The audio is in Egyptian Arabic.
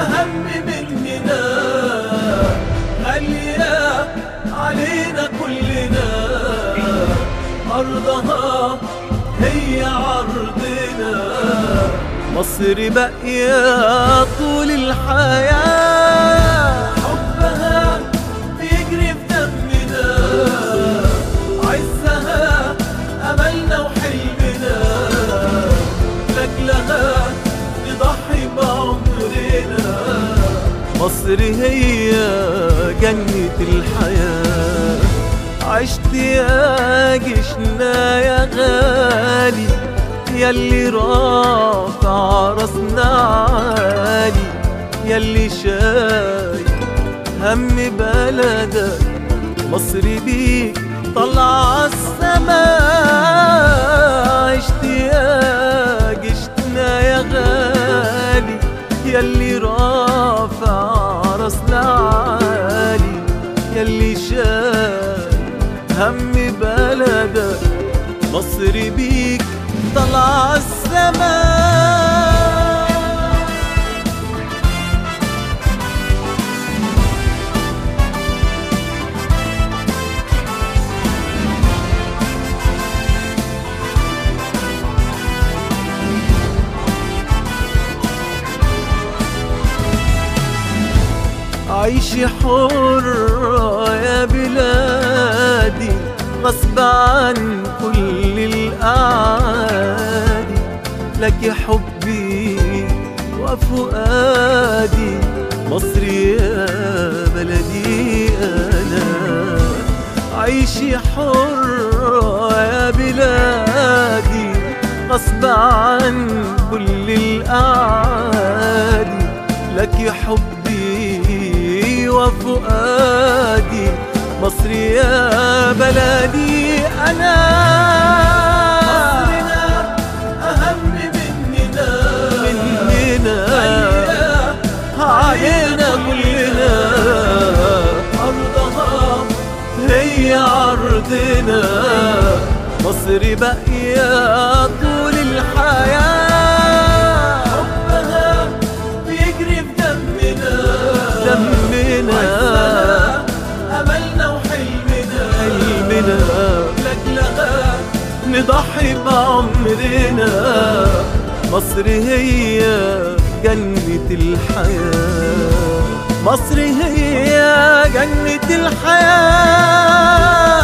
أهم مننا غالية علينا كلنا أرضها هي عرضنا مصر باقية طول الحياة حبها بيجري في دمنا عزها أملنا وحلمنا لأجلها نضحي بعمرنا مصر هي جنة الحياة عشت يا جشنا يا غالي ياللي رافع راسنا عالي ياللي شايل هم بلدك مصر بيك طلع السماء عشت يا جشتنا يا غالي ياللي رافع راسنا عالي ياللي شايل هم بلدك مصر بيك طلع السماء عيشي حرة يا بلادي غصب عن كل الأعادي لك حبي وفؤادي مصر يا بلدي أنا عيشي حرة يا بلادي غصب عن كل الأعادي لك حبي وفؤادي مصر يا بلدي أنا مصرنا أهم مننا مننا علينا كلنا أرضها هي عرضنا مصر باقية طول الحياة حبها بيجري في دمنا دمنا أملنا وحلمنا حلمنا لأجلها نضحي بعمرنا مصر هي جنة الحياة مصر هي جنة الحياة